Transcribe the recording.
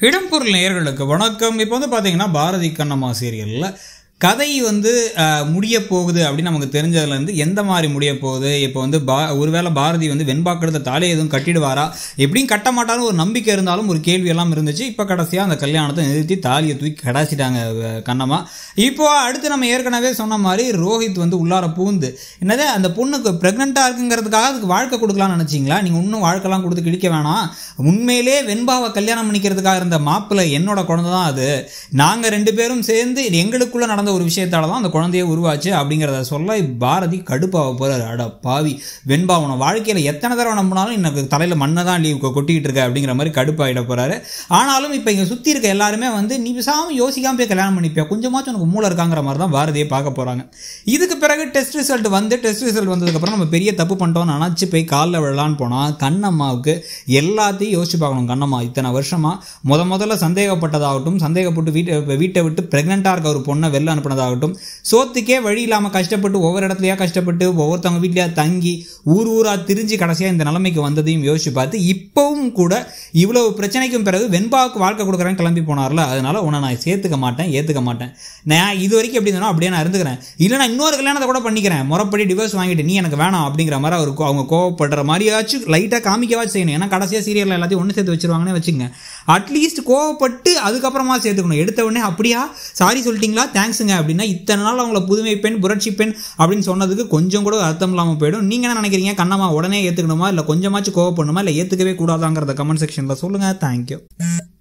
இடம்பொருள் நேயர்களுக்கு வணக்கம் இப்போ வந்து பார்த்தீங்கன்னா பாரதி கண்ணம்மா சீரியலில் கதை வந்து அஹ், முடிய போகுது அப்படின்னு நமக்கு தெரிஞ்சதுலேருந்து எந்த மாதிரி முடிய போகுது இப்போ வந்து பா ஒருவேளை பாரதி வந்து வெண்பாக்கெடுத்த தாலியை எதுவும் கட்டிடுவாரா எப்படியும் கட்ட மாட்டாருன்னு ஒரு நம்பிக்கை இருந்தாலும் ஒரு கேள்வி எல்லாம் இருந்துச்சு இப்போ கடைசியாக அந்த கல்யாணத்தை நிறுத்தி தாலியை தூக்கி கடாசிட்டாங்க அஹ், கண்ணம்மா இப்போ அடுத்து நம்ம ஏற்கனவே சொன்ன மாதிரி ரோஹித் வந்து உள்ளார பூந்து என்னது அந்த பொண்ணுக்கு ப்ரெக்னெண்ட்டாக இருக்குங்கிறதுக்காக அதுக்கு வாழ்க்கை கொடுக்கலாம்னு நினச்சிங்களா நீங்கள் இன்னும் வாழ்க்கைலாம் கொடுத்து கிழிக்க வேணாம் உண்மையிலே வெண்பாவை கல்யாணம் பண்ணிக்கிறதுக்காக இருந்த மாப்பிள்ளை என்னோட குழந்தை தான் அது நாங்கள் ரெண்டு பேரும் சேர்ந்து எங்களுக்குள்ளே நடந்த ஒரு விஷயத்தால தான் அந்த குழந்தையே உருவாச்சு அப்படிங்கிறத சொல்ல பாரதி கடுப்பாக போகிறார் அட பாவி வெண்பா உன வாழ்க்கையில் எத்தனை தடவை நம்பினாலும் எனக்கு தலையில் மண்ணை தான் லீவ் கொட்டிக்கிட்டு இருக்க அப்படிங்கிற மாதிரி கடுப்பாயிட போகிறாரு ஆனாலும் இப்போ இங்கே சுற்றி இருக்க எல்லாருமே வந்து நீ விசாமல் யோசிக்காம போய் கல்யாணம் பண்ணிப்பியா கொஞ்சமாச்சும் உனக்கு மூளை இருக்காங்கிற மாதிரி தான் பாரதியை பார்க்க போகிறாங்க இதுக்கு பிறகு டெஸ்ட் ரிசல்ட் வந்து டெஸ்ட் ரிசல்ட் வந்ததுக்கப்புறம் நம்ம பெரிய தப்பு பண்ணிட்டோம்னு நினச்சி போய் காலில் விழலான்னு போனால் கண்ணம்மாவுக்கு எல்லாத்தையும் யோசிச்சு பார்க்கணும் கண்ணம்மா இத்தனை வருஷமாக முத முதல்ல சந்தேகப்பட்டதாகட்டும் சந்தேகப்பட்டு வீட்டை வீட்டை விட்டு ப்ரெக்னெண்ட்டாக இருக்க ஒரு பொண்ணை வெளில அனுப்புனதாகட்டும் சோத்துக்கே வழி இல்லாமல் கஷ்டப்பட்டு ஒவ்வொரு இடத்துலையா கஷ்டப்பட்டு ஒவ்வொருத்தவங்க வீட்லையா தங்கி ஊர் ஊராக திரிஞ்சு கடைசியாக இந்த நிலைமைக்கு வந்ததையும் யோசிச்சு பார்த்து இப்போவும் கூட இவ்வளவு பிரச்சனைக்கும் பிறகு வெண்பாவுக்கு வாழ்க்கை கொடுக்குறேன் கிளம்பி போனார்ல அதனால உன்னை நான் சேர்த்துக்க மாட்டேன் ஏற்றுக்க மாட்டேன் நான் இது வரைக்கும் எப்படி இருந்தனோ அப்படியே நான் இருந்துக்கிறேன் இல்லை நான் இன்னொரு கல்யாணத்தை கூட பண்ணிக்கிறேன் முறைப்படி டிவோர்ஸ் வாங்கிட்டு நீ எனக்கு வேணாம் அப்படிங்கிற மாதிரி அவர் கோ- அவங்க கோவப்படுற மாதிரியாச்சும் லைட்டாக காமிக்கவாச்சும் செய்யணும் ஏன்னா கடைசியாக சீரியலில் எல்லாத்தையும் ஒன்று சேர்த்து வச்சிருவாங்கன்னு வச்சுங்க அட்லீஸ்ட் கோவப்பட்டு அதுக்கப்புறமா சேர்த்துக்கணும் எடுத்த உடனே அப்படியா சாரி சொல்லிட்டீங்களா தேங்க்ஸுங்க அப்படின்னா இத்தனை நாள் அவங்கள புதுமை பெண் புரட்சி பெண் அப்படின்னு சொன்னதுக்கு கொஞ்சம் கூட அர்த்தம் இல்லாமல் போயிடும் நீங்கள் என்ன நினைக்கிறீங்க கண்ணம்மா உடனே ஏற்றுக்கணுமா இல்லை கொஞ்சமாச்சும் கோவப்படணுமா இல்லை ஏற்றுக்கவே கூடாதாங்கிறத கமெண்ட் செக்ஷனில் சொல்லுங்கள் தேங்க்யூ